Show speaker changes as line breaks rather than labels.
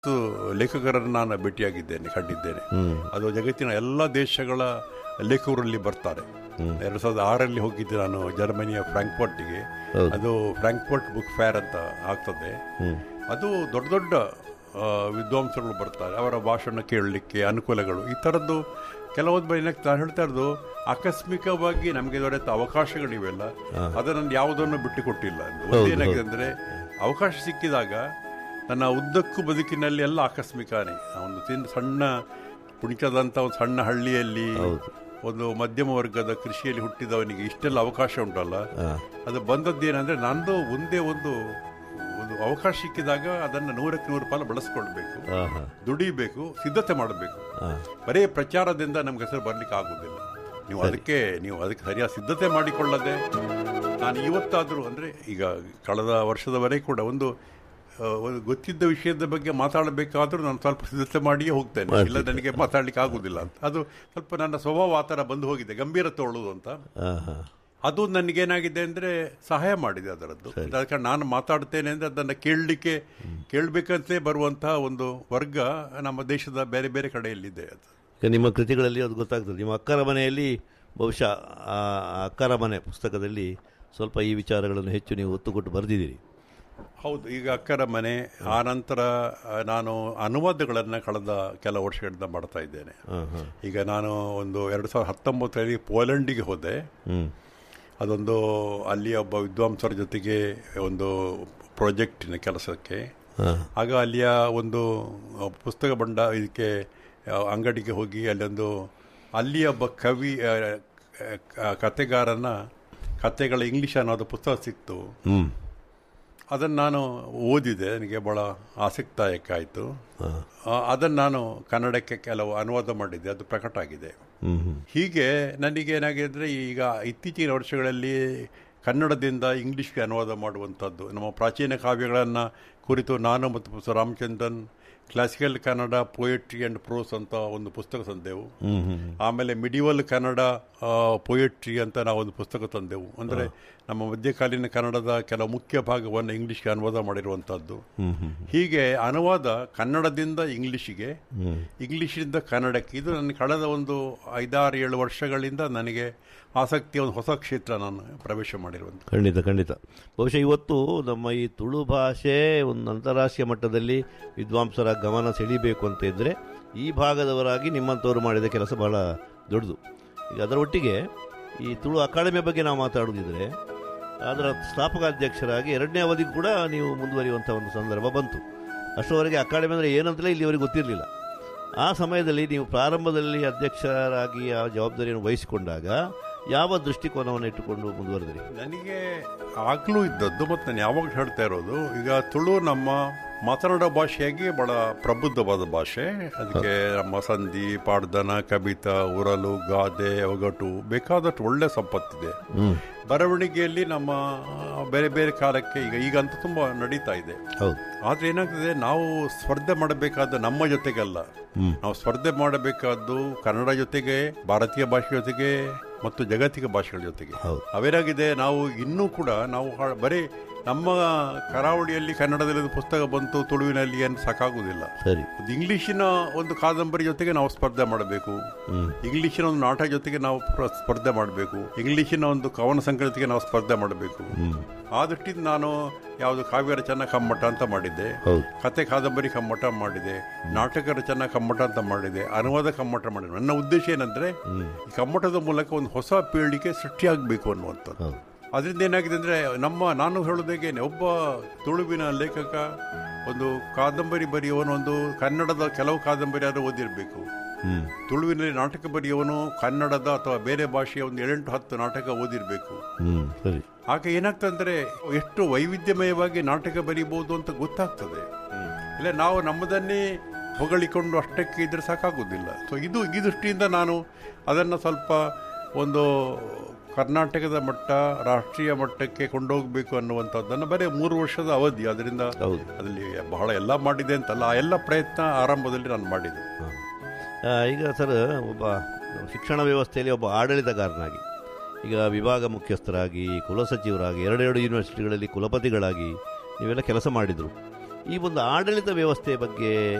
ಹತ್ತು ಲೇಖಕರನ್ನು ನಾನು ಭೇಟಿಯಾಗಿದ್ದೇನೆ ಕಂಡಿದ್ದೇನೆ ಅದು ಜಗತ್ತಿನ ಎಲ್ಲ ದೇಶಗಳ ಲೇಖಕರಲ್ಲಿ ಬರ್ತಾರೆ ಎರಡು ಸಾವಿರದ ಆರಲ್ಲಿ ಹೋಗಿದ್ದೆ ನಾನು ಜರ್ಮನಿಯ ಫ್ರಾಂಕ್ಫರ್ಟ್ಗೆ
ಹೌದು.
ಅದು ಫ್ರಾಂಕ್ಫರ್ಟ್ ಬುಕ್ ಫೇರ್ ಅಂತ ಆಗ್ತದೆ ಅದು ದೊಡ್ಡ ದೊಡ್ಡ ಆ, ವಿದ್ವಾಂಸರುಗಳು ಬರ್ತಾರೆ ಅವರ ಭಾಷಣ ಕೇಳಲಿಕ್ಕೆ ಅನುಕೂಲಗಳು ಈ ಥರದ್ದು ಕೆಲವೊಂದು ಬಾರಿ ಏನಕ್ಕೆ ನಾನು ಹೇಳ್ತಾ ಇರೋದು ಆಕಸ್ಮಿಕವಾಗಿ ನಮಗೆ ದೊರೆತ ಅವಕಾಶಗಳಿವೆಲ್ಲ ಅದನ್ನು ಯಾವುದನ್ನು ಬಿಟ್ಟು ಕೊಟ್ಟಿಲ್ಲ ಒಂದೇನಾಗಿದೆ ಅಂದರೆ ಅವಕಾಶ ಸಿಕ್ಕಿದಾಗ ನನ್ನ ಉದ್ದಕ್ಕೂ ಬದುಕಿನಲ್ಲಿ ಎಲ್ಲ ಆಕಸ್ಮಿಕನೇ ಆ ಒಂದು ತಿನ್ ಸಣ್ಣ ಪುಣಿಕದಂಥ ಒಂದು ಸಣ್ಣ ಹಳ್ಳಿಯಲ್ಲಿ ಒಂದು ಮಧ್ಯಮ ವರ್ಗದ ಕೃಷಿಯಲ್ಲಿ ಹುಟ್ಟಿದವನಿಗೆ ಇಷ್ಟೆಲ್ಲ ಅವಕಾಶ ಉಂಟಲ್ಲ ಅದು ಬಂದದ್ದೇನೆಂದ್ರೆ ನಂದು ಒಂದೇ ಒಂದು ಒಂದು ಅವಕಾಶ ಸಿಕ್ಕಿದಾಗ ಅದನ್ನು ನೂರಕ್ಕೆ ನೂರು ಪಾಲು ಬಳಸ್ಕೊಳ್ಬೇಕು
ಆಹಾ.
ದುಡಿಬೇಕು ಸಿದ್ಧತೆ ಮಾಡಬೇಕು ಬರೀ ಪ್ರಚಾರದಿಂದ ನಮ್ಗೆ ಹೆಸರು ಬರ್ಲಿಕ್ಕೆ ಆಗುದಿಲ್ಲ ನೀವು ಅದಕ್ಕೆ ನೀವು ಅದಕ್ಕೆ ಸರಿಯಾದ ಸಿದ್ಧತೆ ಮಾಡಿಕೊಳ್ಳದೆ ನಾನು ಇವತ್ತಾದರೂ ಅಂದ್ರೆ ಈಗ ಕಳೆದ ವರ್ಷದವರೆಗೆ ಕೂಡ ಒಂದು ಆ, ಒಂದು ಗೊತ್ತಿದ್ದ ವಿಷಯದ ಬಗ್ಗೆ ಮಾತಾಡಬೇಕಾದ್ರೂ ನಾನು ಸ್ವಲ್ಪ ಸಿದ್ಧತೆ ಮಾಡಿಯೇ ಹೋಗ್ತೇನೆ ಇಲ್ಲ ನನಗೆ ಮಾತಾಡ್ಲಿಕ್ಕೆ ಆಗುದಿಲ್ಲ ಅಂತ ಅದು ಸ್ವಲ್ಪ ನನ್ನ ಸ್ವಭಾವ ಆ ಥರ ಬಂದು ಹೋಗಿದೆ ಗಂಭೀರ ತೋಳುದು ಅಂತ
ಆಹಾ.
ಅದು ನನಗೇನಾಗಿದೆ ಅಂದ್ರೆ ಸಹಾಯ ಮಾಡಿದೆ ಅದರದ್ದು ಅದಕ್ಕೆ ನಾನು ಮಾತಾಡ್ತೇನೆ ಅಂದ್ರೆ ಅದನ್ನು ಕೇಳಲಿಕ್ಕೆ ಕೇಳಬೇಕಂತಲೇ ಬರುವಂತಹ ಒಂದು ವರ್ಗ ನಮ್ಮ ದೇಶದ ಬೇರೆ ಬೇರೆ ಕಡೆಯಲ್ಲಿದೆ ಅದು
ಈಗ ನಿಮ್ಮ ಕೃತಿಗಳಲ್ಲಿ ಅದು ಗೊತ್ತಾಗ್ತದೆ ನಿಮ್ಮ ಅಕ್ಕರ ಮನೆಯಲ್ಲಿ ಬಹುಶಃ ಆ ಅಕ್ಕರ ಮನೆ ಪುಸ್ತಕದಲ್ಲಿ ಸ್ವಲ್ಪ ಈ ವಿಚಾರಗಳನ್ನು ಹೆಚ್ಚು ನೀವು ಒತ್ತು ಕೊಟ್ಟು ಬರೆದಿದ್ದೀರಿ
ಹೌದು ಈಗ ಅಕ್ಕರ ಮನೆ ಆ ನಂತರ ಆ, ನಾನು ಅನುವಾದಗಳನ್ನು ಕಳೆದ ಕೆಲವು ವರ್ಷಗಳಿಂದ ಮಾಡ್ತಾ ಇದ್ದೇನೆ ಈಗ ನಾನು ಒಂದು ಎರಡು ಸಾವಿರದ ಹತ್ತೊಂಬತ್ತರಲ್ಲಿ ಪೋಲೆಂಡಿಗೆ ಹೋದೆ
ಹ್ಮ್
ಅದೊಂದು ಅಲ್ಲಿಯ ಒಬ್ಬ ವಿದ್ವಾಂಸರ ಜೊತೆಗೆ ಒಂದು ಪ್ರಾಜೆಕ್ಟಿನ ಕೆಲಸಕ್ಕೆ ಆಗ ಅಲ್ಲಿಯ ಒಂದು ಅ, ಪುಸ್ತಕ ಬಂಡ ಇದಕ್ಕೆ ಆ, ಅಂಗಡಿಗೆ ಹೋಗಿ ಅಲ್ಲೊಂದು ಅಲ್ಲಿಯ ಒಬ್ಬ ಕವಿ ಆ, ಆ, ಕತೆಗಾರನ ಕತೆಗಳ ಇಂಗ್ಲಿಷ್ ಅನ್ನೋದು ಪುಸ್ತಕ ಸಿಕ್ತು
ಹ್ಮ್
ಅದನ್ನು ನಾನು ಓದಿದೆ ನನಗೆ ಭಾಳ ಆಸಕ್ತಿದಾಯಕ ಆಯಿತು ಅದನ್ನು ನಾನು ಕನ್ನಡಕ್ಕೆ ಕೆಲವು ಅನುವಾದ ಮಾಡಿದ್ದೆ ಅದು ಪ್ರಕಟ ಆಗಿದೆ
ಹ್ಮ್ ಹ್ಮ್
ಹೀಗೆ ನನಗೆ ಏನಾಗಿದೆ ಈಗ ಇತ್ತೀಚಿನ ವರ್ಷಗಳಲ್ಲಿ ಕನ್ನಡದಿಂದ ಇಂಗ್ಲಿಷ್ಗೆ ಅನುವಾದ ಮಾಡುವಂಥದ್ದು ನಮ್ಮ ಪ್ರಾಚೀನ ಕಾವ್ಯಗಳನ್ನು ಕುರಿತು ನಾನು ಮತ್ತು professor Ramachandran classical Kannada poetry and prose ಅಂತ ಒಂದು ಪುಸ್ತಕ ತಂದೆವು ಆಮೇಲೆ ಮಿಡಿವಲ್ ಕನ್ನಡ ಪೊಯೆಟ್ರಿ ಅಂತ ನಾವು ಒಂದು ಪುಸ್ತಕ ತಂದೆವು ಅಂದರೆ ನಮ್ಮ ಮಧ್ಯಕಾಲೀನ ಕನ್ನಡದ ಕೆಲವು ಮುಖ್ಯ ಭಾಗವನ್ನು ಇಂಗ್ಲಿಷ್ಗೆ ಅನುವಾದ ಮಾಡಿರುವಂಥದ್ದು ಹೀಗೆ ಅನುವಾದ ಕನ್ನಡದಿಂದ ಇಂಗ್ಲಿಷಿಗೆ ಇಂಗ್ಲಿಷಿಂದ ಕನ್ನಡಕ್ಕೆ ಇದು ನನ್ನ ಕಳೆದ ಒಂದು ಐದಾರು ಏಳು ವರ್ಷಗಳಿಂದ ನನಗೆ ಆಸಕ್ತಿಯ ಒಂದು ಹೊಸ ಕ್ಷೇತ್ರ ನಾನು ಪ್ರವೇಶ ಮಾಡಿರುವಂಥ
ಖಂಡಿತ ಖಂಡಿತ ಬಹುಶಃ ಇವತ್ತು ನಮ್ಮ ಈ ತುಳು ಭಾಷೆ ಒಂದು ಅಂತಾರಾಷ್ಟ್ರೀಯ ಮಟ್ಟದಲ್ಲಿ ವಿದ್ವಾಂಸರ ಗಮನ ಸೆಳೀಬೇಕು ಅಂತ ಇದ್ದರೆ ಈ ಭಾಗದವರಾಗಿ ನಿಮ್ಮಂಥವ್ರು ಮಾಡಿದ ಕೆಲಸ ಬಹಳ ದೊಡ್ಡದು ಈಗ ಅದರ ಒಟ್ಟಿಗೆ ಈ ತುಳು ಅಕಾಡೆಮಿಯ ಬಗ್ಗೆ ನಾವು ಮಾತಾಡೋದಿದ್ರೆ ಅದರ ಸ್ಥಾಪಕಾಧ್ಯಕ್ಷರಾಗಿ ಎರಡನೇ ಅವಧಿಗೂ ಕೂಡ ನೀವು ಮುಂದುವರಿಯುವಂಥ ಒಂದು ಸಂದರ್ಭ ಬಂತು ಅಷ್ಟರವರೆಗೆ ಅಕಾಡೆಮಿ ಅಂದರೆ ಏನಂತಲೇ ಇಲ್ಲಿವರೆಗೆ ಗೊತ್ತಿರಲಿಲ್ಲ ಆ ಸಮಯದಲ್ಲಿ ನೀವು ಪ್ರಾರಂಭದಲ್ಲಿ ಅಧ್ಯಕ್ಷರಾಗಿ ಆ ಜವಾಬ್ದಾರಿಯನ್ನು ವಹಿಸಿಕೊಂಡಾಗ ಯಾವ ದೃಷ್ಟಿಕೋನವನ್ನು ಇಟ್ಟುಕೊಂಡು ಮುಂದುವರೆದಿರಿ
ನನಗೆ ಆಗಲೂ ಇದ್ದದ್ದು ಮತ್ತು ನಾನು ಯಾವಾಗ ಹೇಳ್ತಾ ಇರೋದು ಈಗ ತುಳು ನಮ್ಮ ಮಾತನಾಡೋ ಭಾಷೆಯಾಗಿ ಬಹಳ ಪ್ರಬುದ್ಧವಾದ ಭಾಷೆ ಅದಕ್ಕೆ ನಮ್ಮ ಸಂಧಿ ಪಾಡ್ದನ ಕವಿತಾ ಉರಲು ಗಾದೆ ಒಗಟು ಬೇಕಾದಷ್ಟು ಒಳ್ಳೆ ಸಂಪತ್ತಿದೆ ಬರವಣಿಗೆಯಲ್ಲಿ ನಮ್ಮ ಬೇರೆ ಬೇರೆ ಕಾಲಕ್ಕೆ ಈಗ ಈಗಂತೂ ತುಂಬ ನಡೀತಾ ಇದೆ
ಹೌದು
ಆದ್ರೆ ಏನಾಗ್ತದೆ ನಾವು ಸ್ಪರ್ಧೆ ಮಾಡಬೇಕಾದ ನಮ್ಮ ಜೊತೆಗಲ್ಲ ನಾವು ಸ್ಪರ್ಧೆ ಮಾಡಬೇಕಾದ್ದು ಕನ್ನಡ ಜೊತೆಗೆ ಭಾರತೀಯ ಭಾಷೆ ಜೊತೆಗೆ ಮತ್ತು ಜಾಗತಿಕ ಭಾಷೆಗಳ ಜೊತೆಗೆ
ಹೌದು.
ಅವೇನಾಗಿದೆ ನಾವು ಇನ್ನೂ ಕೂಡ ನಾವು ಹಾ- ಬರೀ ನಮ್ಮ ಕರಾವಳಿಯಲ್ಲಿ ಕನ್ನಡದಲ್ಲಿ ಒಂದು ಪುಸ್ತಕ ಬಂತು ತುಳುವಿನಲ್ಲಿ ಏನು ಸಾಕಾಗುವುದಿಲ್ಲ
ಸರಿ
ಒಂದು ಇಂಗ್ಲಿಶಿನ ಒಂದು ಕಾದಂಬರಿ ಜೊತೆಗೆ ನಾವು ಸ್ಪರ್ಧೆ ಮಾಡಬೇಕು ಇಂಗ್ಲಿಶಿನ ಒಂದು ನಾಟಕ ಜೊತೆಗೆ ನಾವು ಪ್ರ- ಸ್ಪರ್ಧೆ ಮಾಡಬೇಕು ಇಂಗ್ಲಿಶಿನ ಒಂದು ಕವನ ಸಂಕೃತಿಗೆ ನಾವು ಸ್ಪರ್ಧೆ ಮಾಡಬೇಕು ಆ ದೃಷ್ಟಿಯಿಂದ ನಾನು ಯಾವುದು ಕಾವ್ಯ ರಚನಾ ಕಮ್ಮಟ ಅಂತ ಮಾಡಿದ್ದೆ
ಹೌದು
ಕತೆ ಕಾದಂಬರಿ ಕಮ್ಮಟ ಮಾಡಿದೆ ನಾಟಕ ರಚನಾ ಕಮ್ಮಟ ಅಂತ ಮಾಡಿದೆ ಅನುವಾದ ಕಮ್ಮಟ ಮಾಡಿದೆ ನನ್ನ ಉದ್ದೇಶ ಏನಂದ್ರೆ ಈ ಕಮ್ಮಟದ ಮೂಲಕ ಒಂದು ಹೊಸ ಪೀಳಿಗೆ ಸೃಷ್ಟಿಯಾಗಬೇಕು ಅನ್ನುವಂಥದ್ದು
ಹೌದು
ಅದರಿಂದ ಏನಾಗಿದೆ ಅಂದ್ರೆ ನಮ್ಮ ನಾನು ಹೇಳೋದೇಗೇನೆ ಒಬ್ಬ ತುಳುವಿನ ಲೇಖಕ ಒಂದು ಕಾದಂಬರಿ ಬರೆಯುವವನು ಒಂದು ಕನ್ನಡದ ಕೆಲವು ಕಾದಂಬರಿ ಆದರೂ ಓದಿರಬೇಕು
ಹ್ಮ್
ತುಳುವಿನಲ್ಲಿ ನಾಟಕ ಬರೆಯುವವನು ಕನ್ನಡದ ಅಥವಾ ಬೇರೆ ಭಾಷೆಯ ಒಂದು ಏಳೆಂಟು ಹತ್ತು ನಾಟಕ ಓದಿರಬೇಕು
ಹ್ಮ್ ಸರಿ
ಆಗ ಏನಾಗ್ತಂದ್ರೆ ಎಷ್ಟು ವೈವಿಧ್ಯಮಯವಾಗಿ ನಾಟಕ ಬರೀಬಹುದು ಅಂತ ಗೊತ್ತಾಗ್ತದೆ ಇಲ್ಲ ನಾವು ನಮ್ಮದನ್ನೇ ಹೊಗಳಿಕೊಂಡು ಅಷ್ಟಕ್ಕೆ ಇದ್ರೆ ಸಾಕಾಗುವುದಿಲ್ಲ ಸೊ ಇದು ಈ ದೃಷ್ಟಿಯಿಂದ ನಾನು ಅದನ್ನು ಸ್ವಲ್ಪ ಒಂದು ಕರ್ನಾಟಕದ ಮಟ್ಟ ರಾಷ್ಟ್ರೀಯ ಮಟ್ಟಕ್ಕೆ ಕೊಂಡೋಗಬೇಕು ಅನ್ನುವಂಥದ್ದನ್ನು ಬರೀ ಮೂರು ವರ್ಷದ ಅವಧಿ ಅದರಿಂದ
ಹೌದು.
ಅದರಲ್ಲಿ ಬಹಳ ಎಲ್ಲ ಮಾಡಿದೆ ಅಂತಲ್ಲ ಆ ಎಲ್ಲ ಪ್ರಯತ್ನ ಆರಂಭದಲ್ಲಿ ನಾನು ಮಾಡಿದೆ
ಆ, ಈಗ ಸರ್ ಒಬ್ಬ ಶಿಕ್ಷಣ ವ್ಯವಸ್ಥೆಯಲ್ಲಿ ಒಬ್ಬ ಆಡಳಿತಗಾರನಾಗಿ ಈಗ ವಿಭಾಗ ಮುಖ್ಯಸ್ಥರಾಗಿ ಕುಲಸಚಿವರಾಗಿ ಎರಡೆರಡು ಯೂನಿವರ್ಸಿಟಿಗಳಲ್ಲಿ ಕುಲಪತಿಗಳಾಗಿ ನೀವೆಲ್ಲ ಕೆಲಸ ಮಾಡಿದರು ಈ ಒಂದು ಆಡಳಿತ ವ್ಯವಸ್ಥೆ ಬಗ್ಗೆ